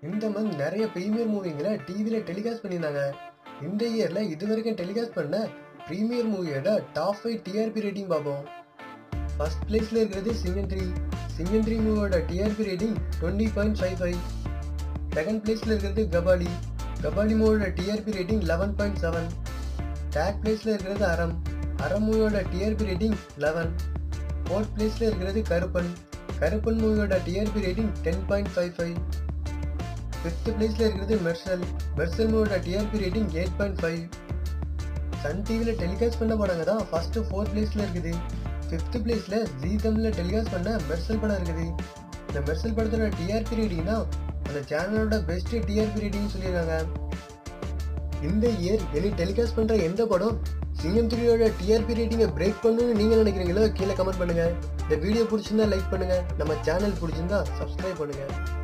இந்த மந்த் நிறைய ப்ரீமியர் மூவிங்களை டிவியில் டெலிகாஸ்ட் பண்ணியிருந்தாங்க இந்த இயரில் இது வரைக்கும் டெலிகாஸ்ட் பண்ண ப்ரீமியர் மூவியோட டாப் ஃபைவ் டிஆர்பி ரேட்டிங் பார்ப்போம் ஃபர்ஸ்ட் பிளேஸில் இருக்கிறது சிங்கன் த்ரீ சிங்கன் த்ரீ மூவியோட TRP rating twenty point five five second பிளேஸில் இருக்கிறது கபாலி கபாலி மூவியோட TRP rating eleven point seven third பிளேஸில் இருக்கிறது அறம் அறம் மூவியோட டிஆர்பி ரேட்டிங் லெவன் ஃபோர்த் பிளேஸில் இருக்கிறது கருப்பன் கருப்பன் மூவியோட TRP rating ten point five five fifth பிளேஸில் இருக்கிறது மெர்சல் மெர்சல் மூவியோட TRP rating eight point five Sun டிவியில் டெலிகாஸ்ட் பண்ண படங்க தான் ஃபஸ்ட்டு ஃபோர்த் பிளேஸில் இருக்குது ஃபிஃப்த் பிளேஸில் ஜி தமிழில் டெலிகாஸ்ட் பண்ண மெர்சல் படம் இருக்குது இந்த மெர்சல் படத்தோட டிஆர்பி ரேட்டிங் தான் அந்த சேனலோட பெஸ்ட் டிஆர்பி ரேட்டிங் சொல்லியிருக்காங்க இந்த இயர் வெளி டெலிகாஸ்ட் பண்ணுற எந்த படம் சிங்கம் த்ரீயோட டிஆர்பி ரேட்டிங்கை பிரேக் பண்ணணும்னு நீங்கள் நினைக்கிறீங்களோ கீழே கமெண்ட் பண்ணுங்கள் இந்த வீடியோ பிடிச்சிருந்தா லைக் பண்ணுங்கள் நம்ம சேனல் பிடிச்சிருந்தா சப்ஸ்கிரைப் பண்ணுங்கள்